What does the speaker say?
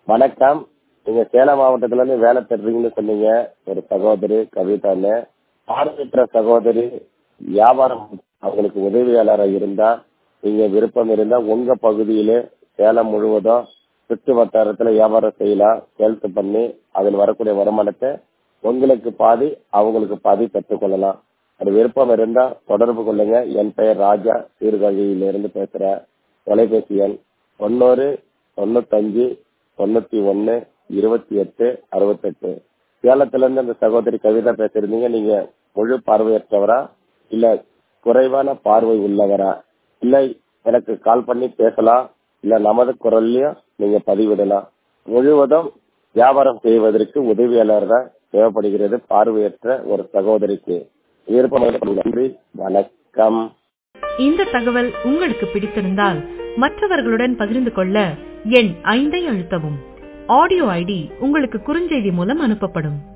வணக்கம் நீங்க சேலம் மாவட்டத்துல இருந்து வேலை தேடுறீங்கன்னு சொன்னீங்க ஒரு சகோதரி கவிதான்னு பார்வையற்ற சகோதரி வியாபாரம் அவங்களுக்கு உதவியாளரா இருந்தா நீங்க விருப்பம் இருந்தா உங்க பகுதியிலே சேலம் முழுவதும் சுற்று வட்டாரத்துல வியாபாரம் செய்யலாம் சேல்ஸ் பண்ணி அதில் வரக்கூடிய வருமானத்தை உங்களுக்கு பாதி அவங்களுக்கு பாதி பெற்றுக்கொள்ளலாம் அது விருப்பம் இருந்தா தொடர்பு கொள்ளுங்க என் பெயர் ராஜா சீர்காழியிலிருந்து பேசுறேன் தொலைபேசி எண் தொண்ணூறு தொண்ணூத்தஞ்சு தொண்ணூத்தி ஒன்னு இருபத்தி எட்டு அறுபத்தெட்டு சேலத்துல இருந்து அந்த சகோதரி கவிதா பேசிருந்தீங்க நீங்க முழு பார்வையற்றவரா இல்ல குறைவான பார்வை உள்ளவரா இல்ல எனக்கு கால் பண்ணி பேசலாம் இல்ல நமது குரல்லையும் நீங்க பதிவிடலாம் முழுவதும் வியாபாரம் செய்வதற்கு உதவியாளர் தான் தேவைப்படுகிறது பார்வையற்ற ஒரு சகோதரிக்கு விருப்பம் நன்றி வணக்கம் இந்த தகவல் உங்களுக்கு பிடித்திருந்தால் மற்றவர்களுடன் பகிர்ந்து கொள்ள எண் ஐந்தை அழுத்தவும் ஆடியோ ஐடி உங்களுக்கு குறுஞ்செய்தி மூலம் அனுப்பப்படும்